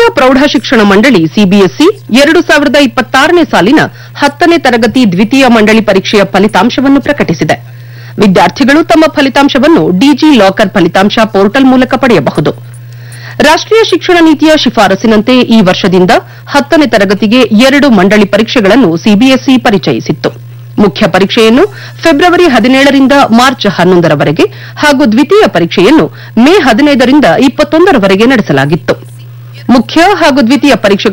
ಕೇಂದ್ರೀಯ ಪ್ರೌಢಶಿಕ್ಷಣ ಮಂಡಳಿ ಸಿಬಿಎಸ್ಇ ಎರಡು ಸಾವಿರದ ಇಪ್ಪತ್ತಾರನೇ ಸಾಲಿನ ಹತ್ತನೇ ತರಗತಿ ದ್ವಿತೀಯ ಮಂಡಳಿ ಪರೀಕ್ಷೆಯ ಫಲಿತಾಂಶವನ್ನು ಪ್ರಕಟಿಸಿದೆ ವಿದ್ಯಾರ್ಥಿಗಳು ತಮ್ಮ ಫಲಿತಾಂಶವನ್ನು ಡಿಜಿ ಲಾಕರ್ ಫಲಿತಾಂಶ ಪೋರ್ಟಲ್ ಮೂಲಕ ಪಡೆಯಬಹುದು ರಾಷ್ಟೀಯ ಶಿಕ್ಷಣ ನೀತಿಯ ಶಿಫಾರಸಿನಂತೆ ಈ ವರ್ಷದಿಂದ ಹತ್ತನೇ ತರಗತಿಗೆ ಎರಡು ಮಂಡಳಿ ಪರೀಕ್ಷೆಗಳನ್ನು ಸಿಬಿಎಸ್ಇ ಪರಿಚಯಿಸಿತ್ತು ಮುಖ್ಯ ಪರೀಕ್ಷೆಯನ್ನು ಫೆಬ್ರವರಿ ಹದಿನೇಳರಿಂದ ಮಾರ್ಚ್ ಹನ್ನೊಂದರವರೆಗೆ ಹಾಗೂ ದ್ವಿತೀಯ ಪರೀಕ್ಷೆಯನ್ನು ಮೇ ಹದಿನೈದರಿಂದ ಇಪ್ಪತ್ತೊಂದರವರೆಗೆ ನಡೆಸಲಾಗಿತ್ತು ಮುಖ್ಯ ಹಾಗೂ ದ್ವಿತೀಯ ಪರೀಕ್ಷೆಗಳ